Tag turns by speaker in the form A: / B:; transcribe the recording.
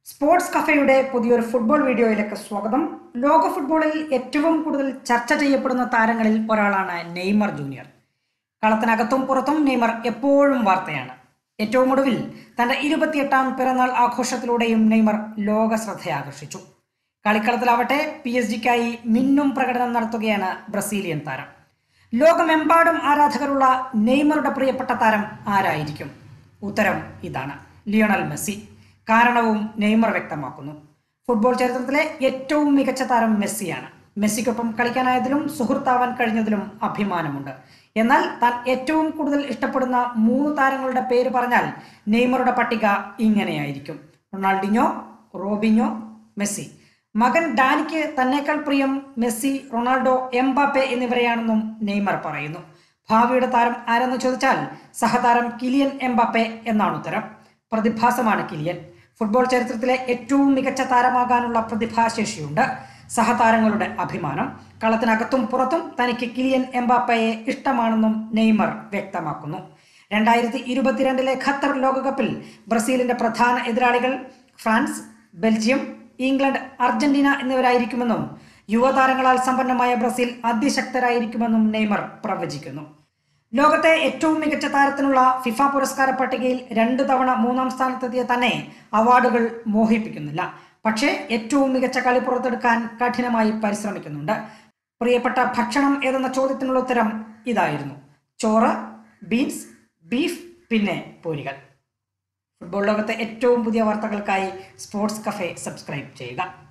A: sports കഫയുടെ പുതിയൊരു football വീഡിയോയിലേക്ക് സ്വാഗതം ലോക ഫുട്ബോളിൽ ഏറ്റവും കൂടുതൽ ചർച്ച ചെയ്യപ്പെടുന്ന താരങ്ങളിൽ ഒരാളാണ് നെയ്മർ ജൂനിയർ കളത്തിനകത്തും പുറത്തും നെയ്മർ എപ്പോഴും വാർത്തയാണ് ഏറ്റവും ഒടുവിൽ തന്റെ ഇരുപത്തിയെട്ടാം പിറന്നാൾ ആഘോഷത്തിലൂടെയും നെയ്മർ ലോക ശ്രദ്ധയാകർഷിച്ചു കളിക്കളത്തിലാവട്ടെ പി എസ് ജിക്കായി മിന്നും പ്രകടനം നടത്തുകയാണ് ബ്രസീലിയൻ താരം ലോകമെമ്പാടും ആരാധകരുള്ള നെയ്മറുടെ പ്രിയപ്പെട്ട താരം ആരായിരിക്കും ഉത്തരം ഇതാണ് ലിയോണൽ മെസ്സി കാരണവും നെയ്മർ വ്യക്തമാക്കുന്നു ഫുട്ബോൾ ചരിത്രത്തിലെ ഏറ്റവും മികച്ച താരം മെസ്സിയാണ് മെസ്സിക്കൊപ്പം കളിക്കാനായതിലും സുഹൃത്താവാൻ കഴിഞ്ഞതിലും അഭിമാനമുണ്ട് എന്നാൽ താൻ ഏറ്റവും കൂടുതൽ ഇഷ്ടപ്പെടുന്ന മൂന്ന് താരങ്ങളുടെ പേര് പറഞ്ഞാൽ നെയ്മറുടെ പട്ടിക ഇങ്ങനെയായിരിക്കും റൊണാൾഡിഞ്ഞോ റോബിഞ്ഞോ മെസ്സി മകൻ ഡാനിക്ക് തന്നേക്കാൾ പ്രിയം മെസ്സി റൊണാൾഡോ എംബാപ്പെ എന്നിവരെയാണെന്നും നെയ്മർ പറയുന്നു ഭാവിയുടെ താരം ആരെന്ന് ചോദിച്ചാൽ സഹതാരം കിലിയൻ എംബാപ്പെ എന്നാണ് ഉത്തരം പ്രതിഭാസമാണ് കിലിയൻ ഫുട്ബോൾ ചരിത്രത്തിലെ ഏറ്റവും മികച്ച താരമാകാനുള്ള പ്രതിഭാശേഷിയുണ്ട് സഹതാരങ്ങളുടെ അഭിമാനം കളത്തിനകത്തും പുറത്തും തനിക്ക് കിലിയൻ എംബാപ്പയെ ഇഷ്ടമാണെന്നും നെയ്മർ വ്യക്തമാക്കുന്നു രണ്ടായിരത്തി ഇരുപത്തിരണ്ടിലെ ഖത്തർ ലോകകപ്പിൽ ബ്രസീലിന്റെ പ്രധാന എതിരാളികൾ ഫ്രാൻസ് ബെൽജിയം ഇംഗ്ലണ്ട് അർജന്റീന എന്നിവരായിരിക്കുമെന്നും യുവതാരങ്ങളാൽ സമ്പന്നമായ ബ്രസീൽ അതിശക്തരായിരിക്കുമെന്നും നെയ്മർ പ്രവചിക്കുന്നു ലോകത്തെ ഏറ്റവും മികച്ച താരത്തിനുള്ള ഫിഫ പുരസ്കാര പട്ടികയിൽ രണ്ടു തവണ മൂന്നാം സ്ഥാനത്തെത്തിയ തന്നെ അവാർഡുകൾ മോഹിപ്പിക്കുന്നില്ല പക്ഷേ ഏറ്റവും മികച്ച കളി പുറത്തെടുക്കാൻ കഠിനമായി പരിശ്രമിക്കുന്നുണ്ട് പ്രിയപ്പെട്ട ഭക്ഷണം ഏതെന്ന ചോദ്യത്തിനുള്ള ഉത്തരം ഇതായിരുന്നു ചോറ് ബീൻസ് ബീഫ് പിന്നെ പൂരികൾ ഫുട്ബോൾ ലോകത്തെ ഏറ്റവും പുതിയ വാർത്തകൾക്കായി സ്പോർട്സ് കഫേ സബ്സ്ക്രൈബ് ചെയ്യുക